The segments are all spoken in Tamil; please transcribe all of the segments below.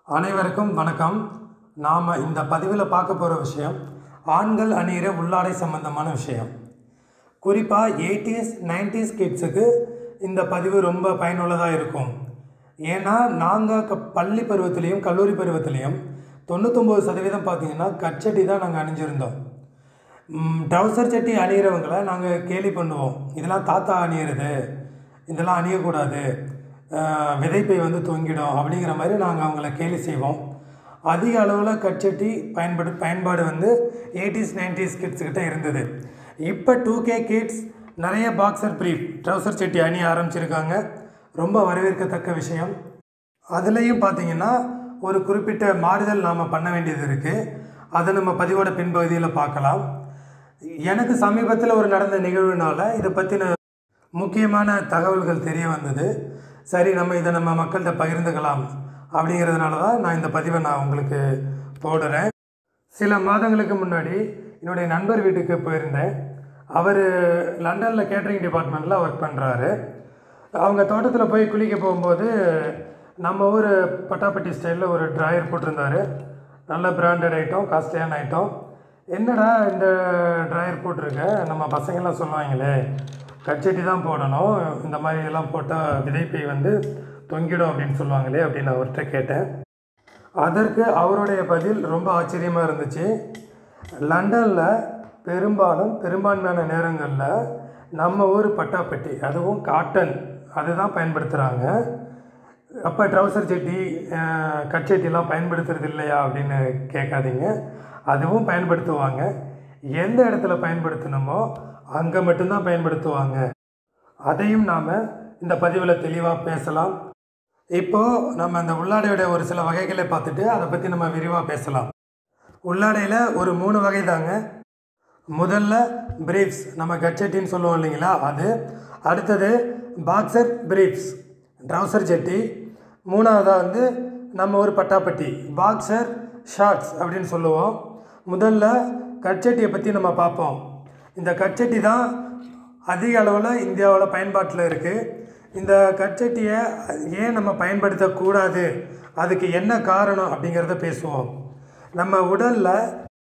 அனைவருக்கும் வணக்கம் நாம் இந்த பதிவில் பார்க்க போகிற விஷயம் ஆண்கள் அணிகிற உள்ளாடை சம்பந்தமான விஷயம் குறிப்பாக எயிட்டிஸ் நைன்டிஸ் கிட்ஸுக்கு இந்த பதிவு ரொம்ப பயனுள்ளதாக இருக்கும் ஏன்னா நாங்கள் க பள்ளி பருவத்திலையும் கல்லூரி பருவத்திலையும் தொண்ணூத்தொம்பது சதவீதம் பார்த்தீங்கன்னா கச்சட்டி தான் நாங்கள் அணிஞ்சிருந்தோம் ட்ரௌசர் சட்டி அணிகிறவங்கள நாங்கள் கேலி பண்ணுவோம் இதெல்லாம் தாத்தா அணியிறது இதெல்லாம் அணியக்கூடாது ஆஹ் விதைப்பை வந்து தொங்கிடும் அப்படிங்கிற மாதிரி நாங்கள் அவங்கள கேலி செய்வோம் அதிக அளவில் கச்சட்டி பயன்படு பயன்பாடு வந்து எயிட்டிஸ் நைன்டிஸ் கிட்ஸ்கிட்ட இருந்தது இப்போ டூ கே கிட்ஸ் நிறைய பாக்ஸர் ப்ரீஃப் ட்ரௌசர் சட்டி அணிய ஆரம்பிச்சிருக்காங்க ரொம்ப வரவேற்கத்தக்க விஷயம் அதுலேயும் பார்த்தீங்கன்னா ஒரு குறிப்பிட்ட மாறுதல் நாம் பண்ண வேண்டியது இருக்குது அதை நம்ம பதிவோட பின்பகுதியில் பார்க்கலாம் எனக்கு சமீபத்தில் ஒரு நடந்த நிகழ்வுனால இதை பற்றின முக்கியமான தகவல்கள் தெரிய வந்தது சரி நம்ம இதை நம்ம மக்கள்கிட்ட பகிர்ந்துக்கலாம் அப்படிங்கிறதுனால தான் நான் இந்த பதிவை நான் உங்களுக்கு போடுறேன் சில மாதங்களுக்கு முன்னாடி என்னுடைய நண்பர் வீட்டுக்கு போயிருந்தேன் அவர் லண்டனில் கேட்ரிங் டிபார்ட்மெண்ட்டில் ஒர்க் பண்ணுறாரு அவங்க தோட்டத்தில் போய் குளிக்க போகும்போது நம்ம ஊர் பட்டாப்பட்டி ஸ்டைலில் ஒரு ட்ராயர் போட்டிருந்தாரு நல்ல பிராண்டட் ஐட்டம் காஸ்ட்லியான ஐட்டம் என்னடா இந்த ட்ராயர் போட்டிருக்க நம்ம பசங்கள்லாம் சொல்லுவாங்களே கச்சட்டி தான் போடணும் இந்த மாதிரி எல்லாம் போட்டால் விதைப்பை வந்து தொங்கிடும் அப்படின்னு சொல்லுவாங்களே அப்படின்னு அவர்கிட்ட கேட்டேன் அதற்கு அவருடைய பதில் ரொம்ப ஆச்சரியமாக இருந்துச்சு லண்டனில் பெரும்பாலும் பெரும்பான்மையான நேரங்களில் நம்ம ஊர் பட்டாப்பட்டி அதுவும் காட்டன் அதுதான் பயன்படுத்துகிறாங்க அப்போ ட்ரௌசர் சட்டி அஹ், கச்சட்டிலாம் பயன்படுத்துறது இல்லையா அப்படின்னு கேட்காதீங்க அதுவும் பயன்படுத்துவாங்க எந்த இடத்துல பயன்படுத்தணுமோ அங்கே மட்டும்தான் பயன்படுத்துவாங்க அதையும் நாம் இந்த பதிவில் தெளிவாக பேசலாம் இப்போது நம்ம அந்த உள்ளாடையோட ஒரு சில வகைகளை பார்த்துட்டு அதை பற்றி நம்ம விரிவாக பேசலாம் உள்ளாடையில் ஒரு மூணு வகை தாங்க முதல்ல பிரீஃப்ஸ் நம்ம கச்சட்டின்னு சொல்லுவோம் இல்லைங்களா அது அடுத்தது பாக்ஸர் பிரீஃப்ஸ் ட்ரௌசர் சட்டி மூணாவதாக வந்து நம்ம ஒரு பட்டாப்பட்டி பாக்ஸர் ஷார்ட்ஸ் அப்படின்னு சொல்லுவோம் முதல்ல கச்சட்டியை பற்றி நம்ம பார்ப்போம் இந்த கச்சட்டி தான் அதிக அளவில் இந்தியாவில் பயன்பாட்டில் இருக்குது இந்த கச்சட்டியை ஏன் நம்ம பயன்படுத்தக்கூடாது அதுக்கு என்ன காரணம் அப்படிங்கிறத பேசுவோம் நம்ம உடலில்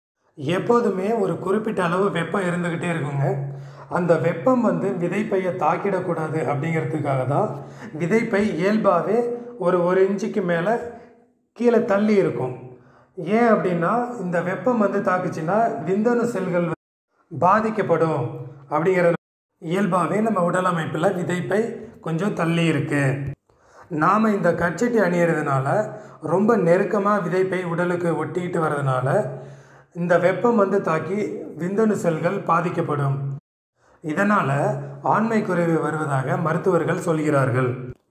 எப்போதுமே ஒரு குறிப்பிட்ட அளவு வெப்பம் இருந்துக்கிட்டே இருக்குங்க அந்த வெப்பம் வந்து விதைப்பையை தாக்கிடக்கூடாது அப்படிங்கிறதுக்காக தான் விதைப்பை இயல்பாகவே ஒரு ஒரு இன்ச்சுக்கு மேலே கீழே தள்ளி இருக்கும் ஏன் அப்படின்னா இந்த வெப்பம் வந்து தாக்குச்சுன்னா விந்தணு செல்கள் பாதிக்கப்படும் அப்படிங்கிறது இயல்பாகவே நம்ம உடல் அமைப்பில் விதைப்பை கொஞ்சம் தள்ளி இருக்குது நாம் இந்த கச்சட்டி அணியறதுனால ரொம்ப நெருக்கமாக விதைப்பை உடலுக்கு ஒட்டிக்கிட்டு வர்றதுனால இந்த வெப்பம் வந்து தாக்கி விந்தணு செல்கள் பாதிக்கப்படும் இதனால் ஆண்மை குறைவு வருவதாக மருத்துவர்கள் சொல்கிறார்கள்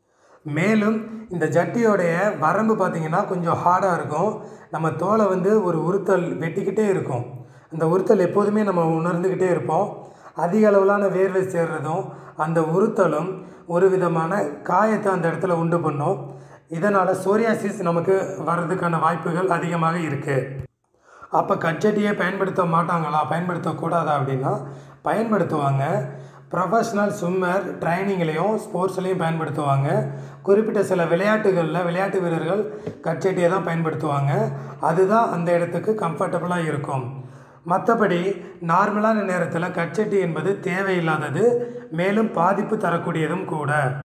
மேலும் இந்த ஜட்டியோடைய வரம்பு பார்த்திங்கன்னா கொஞ்சம் ஹார்டாக இருக்கும் நம்ம தோலை வந்து ஒரு உறுத்தல் வெட்டிக்கிட்டே இருக்கும் அந்த உறுத்தல் எப்போதுமே நம்ம உணர்ந்துக்கிட்டே இருப்போம் அதிக அளவிலான வேர்வை சேர்றதும் அந்த உறுத்தலும் ஒரு விதமான காயத்தை அந்த இடத்துல உண்டு பண்ணும் இதனால் சோரியாசிஸ் நமக்கு வர்றதுக்கான வாய்ப்புகள் அதிகமாக இருக்குது அப்போ கச்சட்டியே பயன்படுத்த மாட்டாங்களா பயன்படுத்தக்கூடாதா அப்படின்னா பயன்படுத்துவாங்க ப்ரொஃபஷ்னல் ஸ்விம்மர் ட்ரைனிங்லேயும் ஸ்போர்ட்ஸ்லேயும் பயன்படுத்துவாங்க குறிப்பிட்ட சில விளையாட்டுகளில் விளையாட்டு வீரர்கள் கச்சட்டியை தான் பயன்படுத்துவாங்க அதுதான் அந்த இடத்துக்கு கம்ஃபர்டபுளாக இருக்கும் மற்றபடி நார்மலான நேரத்தில் கச்சட்டி என்பது தேவையில்லாதது மேலும் பாதிப்பு தரக்கூடியதும் கூட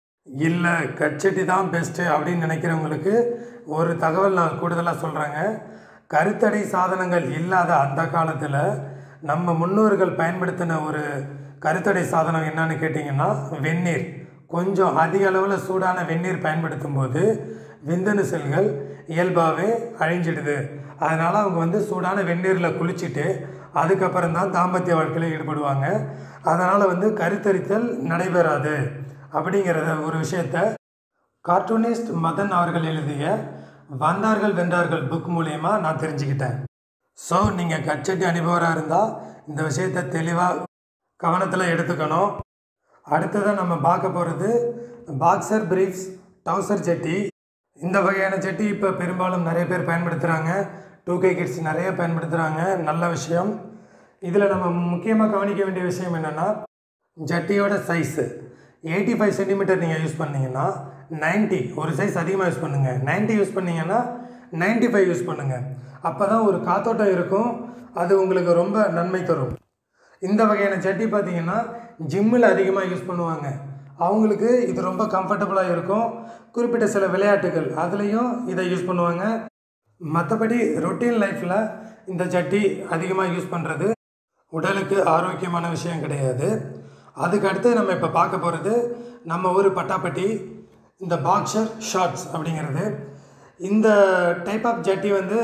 இல்லை கச்சட்டி தான் பெஸ்ட்டு அப்படின்னு நினைக்கிறவங்களுக்கு ஒரு தகவல் நான் கூடுதலாக சொல்கிறேங்க கருத்தடை சாதனங்கள் இல்லாத அந்த காலத்தில் நம்ம முன்னோர்கள் பயன்படுத்தின ஒரு கருத்தடை சாதனம் என்னன்னு கேட்டிங்கன்னா வெந்நீர் கொஞ்சம் அதிக அளவில் சூடான வெந்நீர் பயன்படுத்தும் போது விந்தணு செல்கள் இயல்பாகவே அழிஞ்சிடுது அதனால் அவங்க வந்து சூடான வெந்நீரில் குளிச்சுட்டு அதுக்கப்புறம் தான் தாம்பத்திய வாழ்க்கையில் ஈடுபடுவாங்க அதனால் வந்து கருத்தரித்தல் நடைபெறாது அப்படிங்கிறத ஒரு விஷயத்த கார்ட்டூனிஸ்ட் மதன் அவர்கள் எழுதிய வந்தார்கள் வென்றார்கள் புக் மூலயமா நான் தெரிஞ்சுக்கிட்டேன் ஸோ நீங்கள் கச்சட்டி அனுபவராக இருந்தால் இந்த விஷயத்தை தெளிவாக கவனத்தில் எடுத்துக்கணும் அடுத்ததாக நம்ம பார்க்க போகிறது பாக்ஸர் பிரீஃப்ஸ் டவுசர் சட்டி இந்த வகையான சட்டி இப்போ பெரும்பாலும் நிறைய பேர் பயன்படுத்துகிறாங்க டூ கே கிட்ஸ் நிறைய பயன்படுத்துகிறாங்க நல்ல விஷயம் இதில் நம்ம முக்கியமாக கவனிக்க வேண்டிய விஷயம் என்னென்னா ஜட்டியோட சைஸு எயிட்டி ஃபைவ் சென்டிமீட்டர் நீங்கள் யூஸ் பண்ணீங்கன்னா 90 ஒரு சைஸ் அதிகமாக யூஸ் பண்ணுங்கள் 90 யூஸ் பண்ணீங்கன்னா நைன்ட்டி ஃபைவ் யூஸ் பண்ணுங்கள் அப்போ தான் ஒரு காத்தோட்டம் இருக்கும் அது உங்களுக்கு ரொம்ப நன்மை தரும் இந்த வகையான சட்டி பார்த்தீங்கன்னா ஜிம்மில் அதிகமாக யூஸ் பண்ணுவாங்க அவங்களுக்கு இது ரொம்ப கம்ஃபர்டபுளாக இருக்கும் குறிப்பிட்ட சில விளையாட்டுகள் அதுலேயும் இதை யூஸ் பண்ணுவாங்க மற்றபடி ரொட்டீன் லைஃப்பில் இந்த சட்டி அதிகமாக யூஸ் பண்ணுறது உடலுக்கு ஆரோக்கியமான விஷயம் கிடையாது அதுக்கு அடுத்து நம்ம இப்போ பார்க்க போகிறது நம்ம ஊர் பட்டாப்பட்டி இந்த பாக்ஸர் ஷார்ட்ஸ் அப்படிங்கிறது இந்த டைப் ஆஃப் ஜட்டி வந்து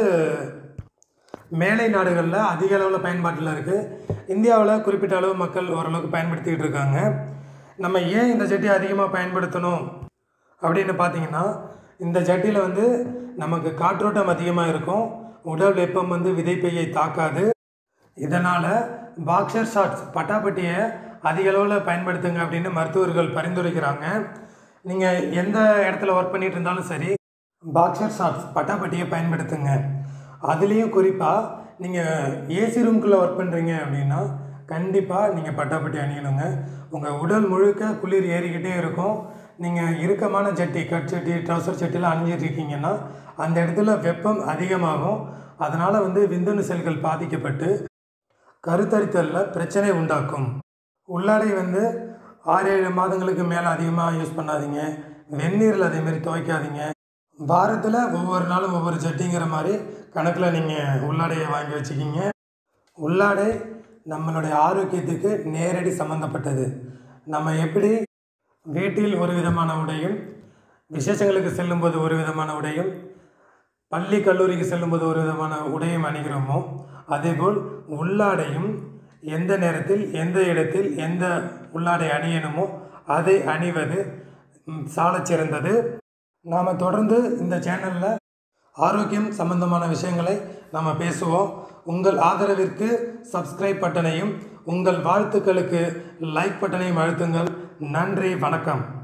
மேலை நாடுகளில் அதிக அளவில் பயன்பாட்டில் இருக்குது இந்தியாவில் குறிப்பிட்ட அளவு மக்கள் ஓரளவுக்கு பயன்படுத்திக்கிட்டு இருக்காங்க நம்ம ஏன் இந்த ஜட்டி அதிகமாக பயன்படுத்தணும் அப்படின்னு பார்த்தீங்கன்னா இந்த ஜட்டியில் வந்து நமக்கு காற்றோட்டம் அதிகமாக இருக்கும் உடல் வெப்பம் வந்து விதைப்பையை தாக்காது இதனால் பாக்ஸர் ஷார்ட்ஸ் பட்டாப்பட்டியை அதிக அளவில் பயன்படுத்துங்க அப்படின்னு மருத்துவர்கள் பரிந்துரைக்கிறாங்க நீங்கள் எந்த இடத்துல ஒர்க் பண்ணிட்டு இருந்தாலும் சரி பாக்ஸர் ஷார்ட்ஸ் பட்டாப்பட்டியை பயன்படுத்துங்க அதுலேயும் குறிப்பாக நீங்கள் ஏசி ரூம்குள்ளே ஒர்க் பண்ணுறீங்க அப்படின்னா கண்டிப்பாக நீங்கள் பட்டாப்பட்டி அணியணுங்க உங்கள் உடல் முழுக்க குளிர் ஏறிக்கிட்டே இருக்கும் நீங்கள் இறுக்கமான சட்டி கட் சட்டி ட்ரௌசர் சட்டிலாம் அணிஞ்சிட்டு இருக்கீங்கன்னா அந்த இடத்துல வெப்பம் அதிகமாகும் அதனால் வந்து விந்தணு செல்கள் பாதிக்கப்பட்டு கருத்தரித்தலில் பிரச்சனை உண்டாக்கும் உள்ளாடை வந்து ஆறு ஏழு மாதங்களுக்கு மேலே அதிகமாக யூஸ் பண்ணாதீங்க வெந்நீரில் அதேமாரி துவைக்காதீங்க வாரத்தில் ஒவ்வொரு நாளும் ஒவ்வொரு சட்டிங்கிற மாதிரி கணக்கில் நீங்கள் உள்ளாடையை வாங்கி வச்சுக்கிங்க உள்ளாடை நம்மளுடைய ஆரோக்கியத்துக்கு நேரடி சம்மந்தப்பட்டது நம்ம எப்படி வீட்டில் ஒரு விதமான உடையும் விசேஷங்களுக்கு செல்லும்போது ஒரு விதமான உடையும் பள்ளி கல்லூரிக்கு செல்லும்போது ஒரு விதமான உடையும் அணிகிறோமோ அதேபோல் உள்ளாடையும் எந்த நேரத்தில் எந்த இடத்தில் எந்த உள்ளாடை அணியணுமோ அதை அணிவது சாலச் சிறந்தது நாம் தொடர்ந்து இந்த சேனலில் ஆரோக்கியம் சம்பந்தமான விஷயங்களை நாம் பேசுவோம் உங்கள் ஆதரவிற்கு சப்ஸ்கிரைப் பட்டனையும் உங்கள் வாழ்த்துக்களுக்கு லைக் பட்டனையும் அழுத்துங்கள் நன்றி வணக்கம்